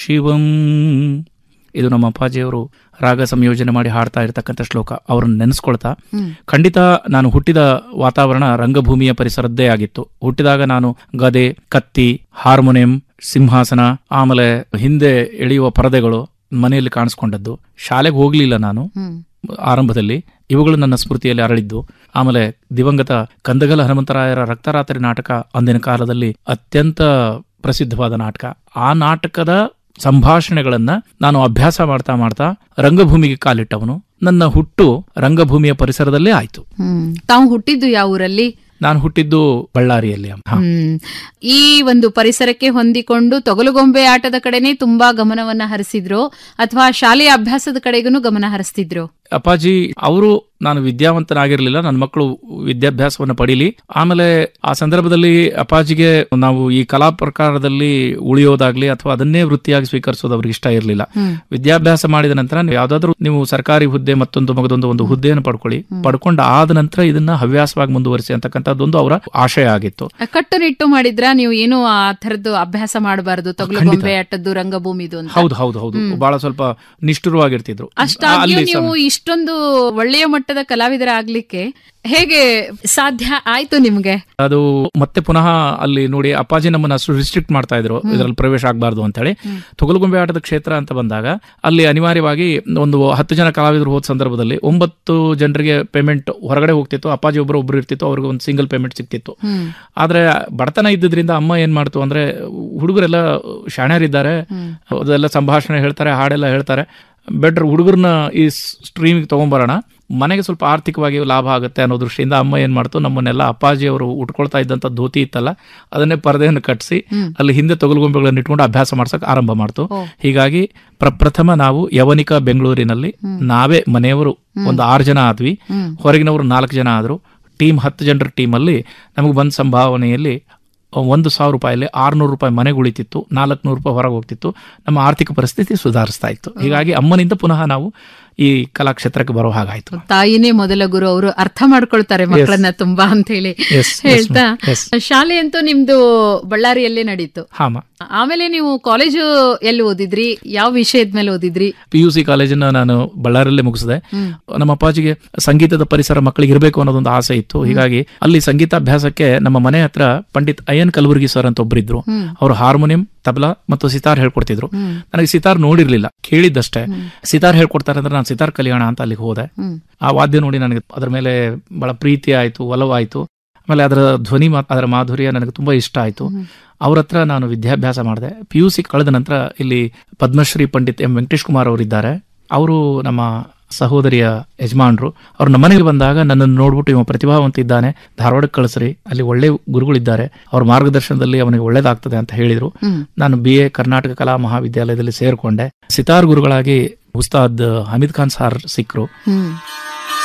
ಶಿವಂ ಇದು ನಮ್ಮ ಅಪ್ಪಾಜಿಯವರು ರಾಗ ಸಂಯೋಜನೆ ಮಾಡಿ ಹಾಡ್ತಾ ಇರತಕ್ಕಂಥ ಶ್ಲೋಕ ಅವ್ರನ್ನ ನೆನೆಸ್ಕೊಳ್ತಾ ಹ್ಮ್. ಖಂಡಿತ ನಾನು ಹುಟ್ಟಿದ ವಾತಾವರಣ ರಂಗಭೂಮಿಯ ಪರಿಸರದ್ದೇ ಆಗಿತ್ತು ಹುಟ್ಟಿದಾಗ ನಾನು ಗದೆ ಕತ್ತಿ ಹಾರ್ಮೋನಿಯಂ ಸಿಂಹಾಸನ ಆಮೇಲೆ ಹಿಂದೆ ಎಳೆಯುವ ಪರದೆಗಳು ಮನೆಯಲ್ಲಿ ಕಾಣಿಸ್ಕೊಂಡದ್ದು ಶಾಲೆಗೆ ಹೋಗ್ಲಿಲ್ಲ ನಾನು ಹ್ಮ್ ಆರಂಭದಲ್ಲಿ ಇವುಗಳು ನನ್ನ ಸ್ಮೃತಿಯಲ್ಲಿ ಅರಳಿದ್ದು ಆಮೇಲೆ ದಿವಂಗತ ಕಂದಗಲ ಹನುಮಂತರಾಯರ ರಕ್ತರಾತ್ರಿ ನಾಟಕ ಅಂದಿನ ಕಾಲದಲ್ಲಿ ಅತ್ಯಂತ ಪ್ರಸಿದ್ಧವಾದ ನಾಟಕ ಆ ನಾಟಕದ ಸಂಭಾಷಣೆಗಳನ್ನ ನಾನು ಅಭ್ಯಾಸ ಮಾಡ್ತಾ ಮಾಡ್ತಾ ರಂಗಭೂಮಿಗೆ ಕಾಲಿಟ್ಟವನು ನನ್ನ ಹುಟ್ಟು ರಂಗಭೂಮಿಯ ಪರಿಸರದಲ್ಲೇ ಆಯ್ತು ಹ್ಮ್ ತಾವು ಹುಟ್ಟಿದ್ದು ಯಾವ ಊರಲ್ಲಿ ನಾನು ಹುಟ್ಟಿದ್ದು ಬಳ್ಳಾರಿಯಲ್ಲಿ ಅಮ್ಮ. ಹ. ಹ್ಮ್ ಈ ಒಂದು ಪರಿಸರಕ್ಕೆ ಹೊಂದಿಕೊಂಡು ತೊಗಲುಗೊಂಬೆ ಆಟದ ಕಡೆನೆ ತುಂಬಾ ಗಮನವನ್ನ ಹರಿಸಿದ್ರು ಅಥವಾ ಶಾಲೆಯ ಅಭ್ಯಾಸದ ಕಡೆಗೂ ಗಮನ ಹರಿಸ್ತಿದ್ರು ಅಪ್ಪಾಜಿ ಅವರು ನಾನು ವಿದ್ಯಾವಂತನಾಗಿರ್ಲಿಲ್ಲ ನನ್ನ ಮಕ್ಕಳು ವಿದ್ಯಾಭ್ಯಾಸವನ್ನು ಪಡೀಲಿ ಆಮೇಲೆ ಆ ಸಂದರ್ಭದಲ್ಲಿ ಅಪ್ಪಾಜಿಗೆ ನಾವು ಈ ಕಲಾ ಪ್ರಕಾರದಲ್ಲಿ ಉಳಿಯೋದಾಗ್ಲಿ ಅಥವಾ ಅದನ್ನೇ ವೃತ್ತಿಯಾಗಿ ಸ್ವೀಕರಿಸೋದು ಅವ್ರಿಗೆ ಇಷ್ಟ ಇರಲಿಲ್ಲ ಹ್ಮ್. ವಿದ್ಯಾಭ್ಯಾಸ ಮಾಡಿದ ನಂತರ ನೀವು ಯಾವ್ದಾದ್ರು ನೀವು ಸರ್ಕಾರಿ ಹುದ್ದೆ ಮತ್ತೊಂದು ಮಗದೊಂದು ಒಂದು ಹುದ್ದೆಯನ್ನು ಪಡ್ಕೊಳ್ಳಿ ಪಡ್ಕೊಂಡು ಆದ ನಂತರ ಇದನ್ನ ಹವ್ಯಾಸವಾಗಿ ಮುಂದುವರಿಸಿ ಅಂತಕ್ಕಂಥದ್ದೊಂದು ಅವರ ಆಶಯ ಆಗಿತ್ತು ಕಟ್ಟುನಿಟ್ಟು ಮಾಡಿದ್ರ ನೀವು ಏನು ಆ ತರದ್ದು ಅಭ್ಯಾಸ ಮಾಡಬಾರದು ತೊಗಲುಗೊಂಬೆ ಆಟದ್ದು ರಂಗಭೂಮಿದು ಅಂತ ಹೌದು ಹೌದು ಹೌದು ಬಹಳ ಸ್ವಲ್ಪ ನಿಷ್ಠುರವಾಗಿರ್ತಿದ್ರು ಅಷ್ಟಾಗ್ಯೂ ಅಲ್ಲಿ ನೀವು ಇಷ್ಟೊಂದು ಒಳ್ಳೆಯ ಮಟ್ಟದ ಕಲಾವಿದರಾಗ್ಲಿಕ್ಕೆ ಹೇಗೆ ಸಾಧ್ಯ ಆಯ್ತು ನಿಮ್ಗೆ ಅದು ಮತ್ತೆ ಪುನಃ ಅಲ್ಲಿ ನೋಡಿ ಅಪ್ಪಾಜಿ ನಮ್ಮನ್ನ ಅಷ್ಟು ರಿಸ್ಟ್ರಿಕ್ಟ್ ಮಾಡ್ತಾ ಇದ್ರು ಇದರಲ್ಲಿ ಪ್ರವೇಶ ಆಗಬಾರ್ದು ಅಂತ ಹೇಳಿ ತೊಗಲುಗೊಂಬೆ ಆಟದ ಕ್ಷೇತ್ರ ಅಂತ ಬಂದಾಗ ಅಲ್ಲಿ ಅನಿವಾರ್ಯವಾಗಿ ಒಂದು ಹತ್ತು ಜನ ಕಲಾವಿದರು ಹೋದ ಸಂದರ್ಭದಲ್ಲಿ ಒಂಬತ್ತು ಜನರಿಗೆ ಪೇಮೆಂಟ್ ಹೊರಗಡೆ ಹೋಗ್ತಿತ್ತು ಅಪ್ಪಾಜಿ ಒಬ್ಬರು ಒಬ್ರು ಇರ್ತಿತ್ತು ಅವ್ರಿಗೆ ಒಂದು ಸಿಂಗಲ್ ಪೇಮೆಂಟ್ ಸಿಕ್ತಿತ್ತು ಹ್ಮ್ ಆದ್ರೆ ಬಡತನ ಇದ್ದಿದ್ರಿಂದ ಅಮ್ಮ ಏನ್ ಮಾಡ್ತು ಅಂದ್ರೆ ಹುಡುಗರೆಲ್ಲ ಶಾಣ್ಯರಿದ್ದಾರೆ ಅದೆಲ್ಲ ಸಂಭಾಷಣೆ ಹೇಳ್ತಾರೆ ಹಾಡೆಲ್ಲ ಹೇಳ್ತಾರೆ ಬೆಟ್ರ್ ಹುಡುಗರನ್ನ ಈ ಸ್ಟ್ರೀಮಿಗೆ ತಗೊಂಬರೋಣ ಮನೆಗೆ ಸ್ವಲ್ಪ ಆರ್ಥಿಕವಾಗಿ ಲಾಭ ಆಗುತ್ತೆ ಅನ್ನೋ ದೃಷ್ಟಿಯಿಂದ ಅಮ್ಮ ಏನ್ ಮಾಡ್ತು ನಮ್ಮನ್ನೆಲ್ಲ ಅಪ್ಪಾಜಿ ಅವರು ಉಟ್ಕೊಳ್ತಾ ಇದ್ದಂತ ಧೋತಿ ಇತ್ತಲ್ಲ ಅದನ್ನೇ ಪರದೆಯನ್ನು ಕಟ್ಟಿಸಿ ಅಲ್ಲಿ ಹಿಂದೆ ತೊಗಲುಗೊಂಬೆಗಳನ್ನ ಇಟ್ಕೊಂಡು ಅಭ್ಯಾಸ ಮಾಡ್ಸಕ್ ಆರಂಭ ಮಾಡ್ತು ಓ. ಹೀಗಾಗಿ ಪ್ರಪ್ರಥಮ ನಾವು ಯವನಿಕ ಬೆಂಗಳೂರಿನಲ್ಲಿ ನಾವೇ ಮನೆಯವರು ಒಂದು ಆರು ಜನ ಆದ್ವಿ ಹ್ಮ್. ಹೊರಗಿನವರು ನಾಲ್ಕು ಜನ ಆದ್ರು ಟೀಮ್ ಹತ್ತು ಜನರ ಟೀಮಲ್ಲಿ ನಮಗೆ ಬಂದ ಸಂಭಾವನೆಯಲ್ಲಿ ಒಂದು ಸಾವಿರ ರೂಪಾಯಲ್ಲಿ ಆರ್ನೂರು ರೂಪಾಯಿ ಮನೆಗೆ ಉಳಿತಿತ್ತು ನಾಲ್ಕುನೂರು ರೂಪಾಯಿ ಹೊರಗೆ ಹೋಗ್ತಿತ್ತು ನಮ್ಮ ಆರ್ಥಿಕ ಪರಿಸ್ಥಿತಿ ಸುಧಾರಿಸ್ತಾ ಇತ್ತು ಹೀಗಾಗಿ ಅಮ್ಮನಿಂದ ಪುನಃ ನಾವು ಈ ಕಲಾಕ್ಷೇತ್ರಕ್ಕೆ ಬರೋ ಹಾಗಾಯ್ತು ತಾಯಿನೇ ಮೊದಲ ಗುರು ಅವರು ಅರ್ಥ ಮಾಡ್ಕೊಳ್ತಾರೆ ಮಕ್ಕಳನ್ನ ತುಂಬಾ ಅಂತ ಹೇಳಿ Yes, yes, ಹೇಳ್ತಾ ma'am. Yes. ಶಾಲೆ ಅಂತೂ ನಿಮ್ದು ಬಳ್ಳಾರಿಯಲ್ಲೇ ನಡೀತು ಹಾಮ ಆಮೇಲೆ ನೀವು ಕಾಲೇಜು ಎಲ್ಲಿ ಓದಿದ್ರಿ ಯಾವ ವಿಷಯದ ಮೇಲೆ ಓದಿದ್ರಿ ಪಿ ಯು ಸಿ ಕಾಲೇಜನ್ನ ನಾನು ಬಳ್ಳಾರಿಯಲ್ಲೇ ಮುಗಿಸಿದೆ ನಮ್ಮ ಅಪ್ಪಾಜಿಗೆ ಸಂಗೀತದ ಪರಿಸರ ಮಕ್ಕಳಿಗೆ ಇರಬೇಕು ಅನ್ನೋದೊಂದು ಆಸೆ ಇತ್ತು ಹೀಗಾಗಿ ಅಲ್ಲಿ ಸಂಗೀತಾಭ್ಯಾಸಕ್ಕೆ ನಮ್ಮ ಮನೆ ಹತ್ರ ಪಂಡಿತ್ ಅಯ್ಯನ್ ಕಲಬುರ್ಗಿ ಸರ್ ಅಂತ ಒಬ್ಬರಿದ್ರು ಅವರು ಹಾರ್ಮೋನಿಯಂ ತಬಲಾ ಮತ್ತು ಸಿತಾರ್ ಹೇಳ್ಕೊಡ್ತಿದ್ರು ನನಗೆ ಸಿತಾರ್ ನೋಡಿರ್ಲಿಲ್ಲ ಕೇಳಿದ್ದಷ್ಟೇ ಸಿತಾರ್ ಹೇಳ್ಕೊಡ್ತಾರೆ ಅಂದ್ರೆ ನಾನು ಸಿತಾರ್ ಕಲಿಯೋಣ ಅಂತ ಅಲ್ಲಿಗೆ ಹೋದೆ ಹ್ಮ್. ಆ ವಾದ್ಯ ನೋಡಿ ನನಗೆ ಅದ್ರ ಮೇಲೆ ಬಹಳ ಪ್ರೀತಿ ಆಯ್ತು ಒಲವಾಯ್ತು ಆಮೇಲೆ ಅದರ ಧ್ವನಿ ಮತ್ತು ಅದರ ಮಾಧುರ್ಯ ನನಗೆ ತುಂಬಾ ಇಷ್ಟ ಆಯ್ತು ಅವ್ರ ಹತ್ರ ನಾನು ವಿದ್ಯಾಭ್ಯಾಸ ಮಾಡಿದೆ ಪಿ ಯು ಸಿ ಕಳೆದ ನಂತರ ಇಲ್ಲಿ ಪದ್ಮಶ್ರೀ ಪಂಡಿತ್ ಎಂ ವೆಂಕಟೇಶ್ ಕುಮಾರ್ ಅವರಿದ್ದಾರೆ ಅವರು ನಮ್ಮ ಸಹೋದರಿಯ ಯಜಮಾನ್ರು ಅವ್ರು ನಮ್ಮನೆಗೆ ಬಂದಾಗ ನನ್ನನ್ನು ನೋಡ್ಬಿಟ್ಟು ಇವ ಪ್ರತಿಭಾವಂತ ಇದ್ದಾನೆ ಧಾರವಾಡಕ್ಕೆ ಕಳಿಸ್ರಿ ಅಲ್ಲಿ ಒಳ್ಳೆ ಗುರುಗಳಿದ್ದಾರೆ ಅವ್ರ ಮಾರ್ಗದರ್ಶನದಲ್ಲಿ ಅವನಿಗೆ ಒಳ್ಳೇದಾಗ್ತದೆ ಅಂತ ಹೇಳಿದ್ರು ಹ್ಮ್. ನಾನು ಬಿ ಎ ಕರ್ನಾಟಕ ಕಲಾ ಮಹಾವಿದ್ಯಾಲಯದಲ್ಲಿ ಸೇರ್ಕೊಂಡೆ ಸಿತಾರ್ ಗುರುಗಳಾಗಿ ಉಸ್ತಾದ್ ಹಮೀದ್ ಖಾನ್ ಸಾರ್ ಸಿಕ್ರು ಹ್ಮ್